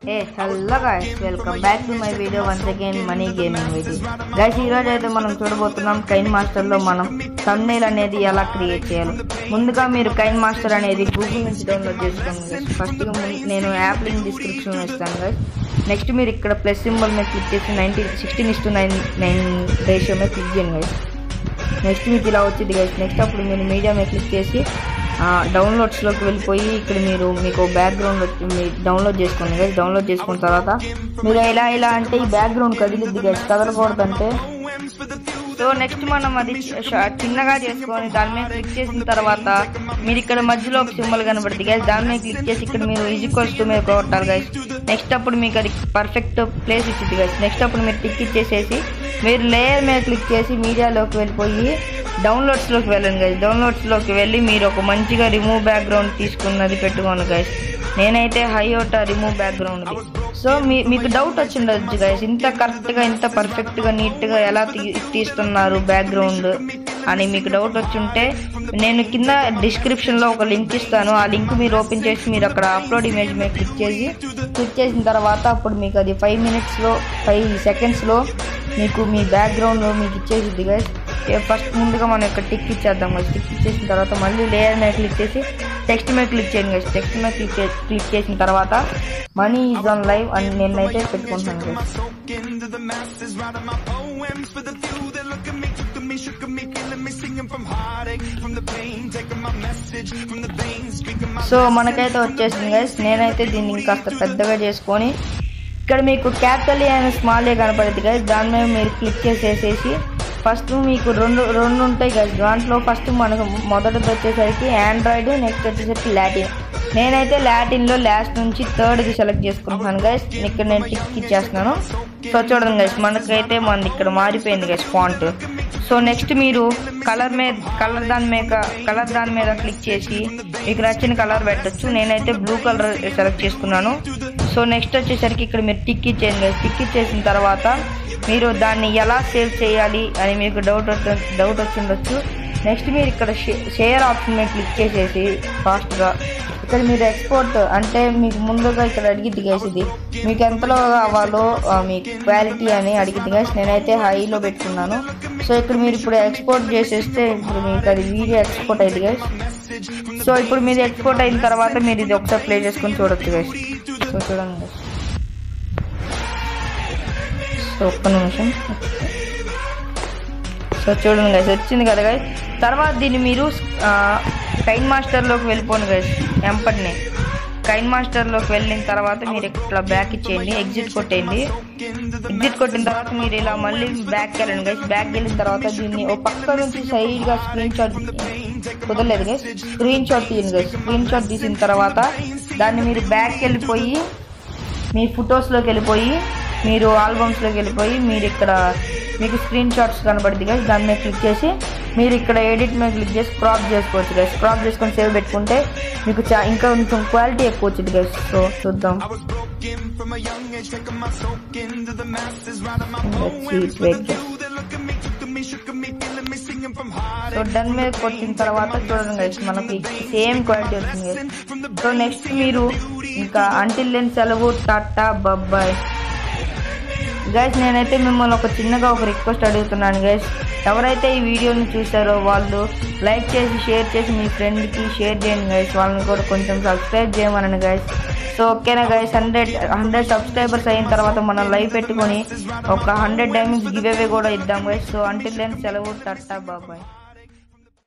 A hello guys welcome back to my video once again money gaming video guys ఈ రోజు అయితే మనం చూడబోతున్నాం కైన్ మాస్టర్ లో మనం thumbnail అనేది ఎలా క్రియేట్ చేయాలి ముందుగా మీరు కైన్ మాస్టర్ అనేది గూగుల్ నుంచి డౌన్లోడ్ చేసుకోండి గైస్ ఫస్ట్ నేను యాప్ లింక్ డిస్క్రిప్షన్ ఇస్తాను గైస్ నెక్స్ట్ మీరు ఇక్కడ ప్లస్ సింబల్ మీద క్లిక్ చేసి nineteen sixteen is to nine nine ratio మీద క్లిక్ చేయండి గైస్ నెక్స్ట్ మీకు ఇలా వచ్చింది గైస్ నెక్స్ట్ అప్పుడు మీరు మీడియా మీద క్లిక్ చేసి డౌన్లోడ్స్లోకి వెళ్ళిపోయి ఇక్కడ మీరు మీకు బ్యాక్గ్రౌండ్ డౌన్లోడ్ చేసుకోండి గైస్ డౌన్లోడ్ చేసుకున్న తర్వాత మీరు ఇలా ఇలా అంటే ఈ బ్యాక్గ్రౌండ్ కదిలిద్ది గైస్ కదలకూడదంటే సో నెక్స్ట్ మనం అది ష- చిన్నగా చేసుకొని దాని మీద క్లిక్ చేసిన తర్వాత మీరు ఇక్కడ మధ్యలో ఒక సింబల్ కనబడుతుంది గైస్ దాని మీద క్లిక్ చేసి ఇక్కడ మీరు ఈజిక్వల్స్ టు మీద కొట్టాలి గైస్ నెక్స్ట్ అప్పుడు మీకు అది పర్ఫెక్ట్ ప్లేస్ ఇచ్చింది గైస్ నెక్స్ట్ అప్పుడు మీరు టిక్ ఇచ్చేసేసి మీరు లేయర్ మీద క్లిక్ చేసి మీడియాలోకి వెళ్ళిపోయి డౌన్లోడ్స్లోకి వెళ్ళండి గైస్ డౌన్లోడ్స్లోకి వెళ్ళి మీరు ఒక మంచిగా రిమూవ్ బ్యాక్గ్రౌండ్ తీసుకున్నది పెట్టుకోండి గైస్ నేనైతే హైయోటా రిమూవ్ బ్యాక్గ్రౌండ్ సో మీ మీకు డౌట్ వచ్చి ఉండొచ్చు గైస్ ఇంత కరెక్ట్గా ఇంత పర్ఫెక్ట్గా నీట్గా ఎలా తీ తీస్తున్నారు బ్యాక్గ్రౌండ్ అని మీకు డౌట్ వచ్చి ఉంటే నేను కింద డిస్క్రిప్షన్లో ఒక లింక్ ఇస్తాను ఆ లింక్ మీరు ఓపెన్ చేసి మీరు అక్కడ అప్లోడ్ ఇమేజ్ మీద క్లిక్ చేసి క్లిక్ చేసిన తర్వాత అప్పుడు మీకు అది ఫైవ్ మినిట్స్లో ఫైవ్ సెకండ్స్లో మీకు మీ బ్యాక్గ్రౌండ్ మీకు ఇచ్చేసిద్ది గైస్ ఫస్ట్ ముందుగా మనం ఇక్కడ టిక్ ఇచ్చేద్దాం గైస్ టిక్ ఇచ్చేసిన తర్వాత మళ్ళీ లేయర్ మీద క్లిక్ చేసి టెక్స్ట్ మీద క్లిక్ చేయండి గైస్ టెక్స్ట్ మీద క్లిక్ చే- క్లిక్ చేసిన తర్వాత మనీ ఈజ్ ఆన్ లైవ్ అని నేనైతే పెట్టుకుంటాను guys into the masses, writing my poems for the few that look at me, took at me, shook at me, killing me, singing from heartache, from the pain, taking my message from the veins, speaking my so మనకైతే వచ్చేసింది guys నేనైతే దీన్ని కాస్త పెద్దగా చేసుకొని ఇక్కడ మీకు capital ఏ అని స్మాల్ ఏ కనపడుతుంది గైస్ దాని మీద మీరు క్లిక్ చేసేసేసి ఫస్ట్ మీకు రెండు రెండు ఉంటాయి గైస్ దాంట్లో ఫస్ట్ మనకు మొదటిది వచ్చేసరికి ఆండ్రాయిడ్ నెక్స్ట్ వచ్చేసరికి లాటిన్ నేనైతే లాటిన్లో లాస్ట్ నుంచి థర్డ్ది సెలెక్ట్ చేసుకుంటున్నాను గైస్ ఇక్కడ నేను టిక్ ఇచ్చేస్తున్నాను సో చూడండి గైస్ మనకైతే మనది ఇక్కడ మారిపోయింది గైస్ ఫాంట్ సో నెక్స్ట్ మీరు కలర్ మీద కలర్ దాని మీద కలర్ దాని మీద క్లిక్ చేసి మీకు నచ్చిన కలర్ పెట్టొచ్చు నేనైతే బ్లూ కలర్ సెలెక్ట్ చేసుకున్నాను సో నెక్స్ట్ వచ్చేసరికి ఇక్కడ మీరు టిక్ ఇచ్చేయండి guys. టిక్ ఇచ్చేసిన తర్వాత మీరు దాన్ని ఎలా సేవ్ చేయాలి అని మీకు డౌట్ డౌట్ వచ్చి ఉండొచ్చు నెక్స్ట్ మీరు ఇక్కడ షేర్ ఆప్షన్ మీద క్లిక్ చేసేసి ఫాస్ట్గా ఇక్కడ మీరు ఎక్స్పోర్ట్ అంటే మీకు ముందుగా ఇక్కడ అడిగిద్ది గైస్ ఇది మీకు ఎంతలో కావాలో ఆ, మీ క్వాలిటీ అని అడిగిద్ది గైస్ నేనైతే హైలో పెట్టుకున్నాను సో ఇక్కడ మీరు ఇప్పుడు ఎక్స్పోర్ట్ చేసేస్తే ఇప్పుడు మీకు అది వీడియో ఎక్స్పోర్ట్ అయింది గైస్ సో ఇప్పుడు మీది ఎక్స్పోర్ట్ అయిన తర్వాత మీరు ఇది ఒకసారి ప్లే చేసుకొని చూడొచ్చు గైస్ సో చూడండి guys. సో ఒక్క నిమిషం సో చూడండి గైస్ వచ్చింది కదా గైస్ తర్వాత దీన్ని మీరు కైన్ మాస్టర్లోకి వెళ్ళిపోండి గైస్ ఎంపటిని కైన్ మాస్టర్లోకి వెళ్ళిన తర్వాత మీరు ఇట్లా బ్యాక్ ఇచ్చేయండి ఎగ్జిట్ కొట్టేయండి ఎగ్జిట్ కొట్టిన తర్వాత మీరు ఇలా మళ్ళీ బ్యాక్ వెళ్ళండి గైస్ బ్యాక్ వెళ్ళిన తర్వాత దీన్ని ఓ పక్క నుంచి సైడ్గా స్క్రీన్ షాట్ కుదరలేదు గైస్ స్క్రీన్ షాట్ తీయండి గైస్ స్క్రీన్ షాట్ తీసిన తర్వాత దాన్ని మీరు బ్యాక్ వెళ్ళిపోయి మీ ఫొటోస్లోకి వెళ్ళిపోయి మీరు ఆల్బమ్స్లోకి వెళ్ళిపోయి మీరు ఇక్కడ మీకు స్క్రీన్ షాట్స్ కనబడుతుంది కదా దాని మీద క్లిక్ చేసి మీరు ఇక్కడ ఎడిట్ మీద క్లిక్ చేసి క్రాప్ చేసుకోవచ్చు గైస్ క్రాప్ చేసుకొని సేవ్ పెట్టుకుంటే మీకు చా ఇంకా కొంచెం క్వాలిటీ ఎక్కువ వచ్చింది గైస్ సో చూద్దాం I was broken from a young age, taking my soak into the masses, writing my Let's see it wait guys. few that look at me, took at me, shook at me, killing me, singing from heartache. So done మీద కొట్టిన తర్వాత చూడండి guys మనకి same quality వచ్చింది guys so next మీరు ఇంకా until లెన్ సెలవు Tata బబ్బాయ్ guys నేనైతే మిమ్మల్ని ఒక చిన్నగా ఒక రిక్వెస్ట్ అడుగుతున్నాను గైస్ ఎవరైతే ఈ వీడియోని చూసారో వాళ్ళు లైక్ చేసి షేర్ చేసి మీ ఫ్రెండ్కి షేర్ చేయండి గైస్ వాళ్ళని కూడా కొంచెం సబ్స్క్రైబ్ చేయమనండి గైస్ సో ఓకేనా గైస్ హండ్రెడ్ హండ్రెడ్ సబ్స్క్రైబర్స్ అయిన తర్వాత మనం లైవ్ పెట్టుకొని ఒక హండ్రెడ్ డైమండ్స్ గివ్ అవే కూడా ఇద్దాం గైస్ సో అంటిల్ దెన్ సెలవు టాటా బాబాయ్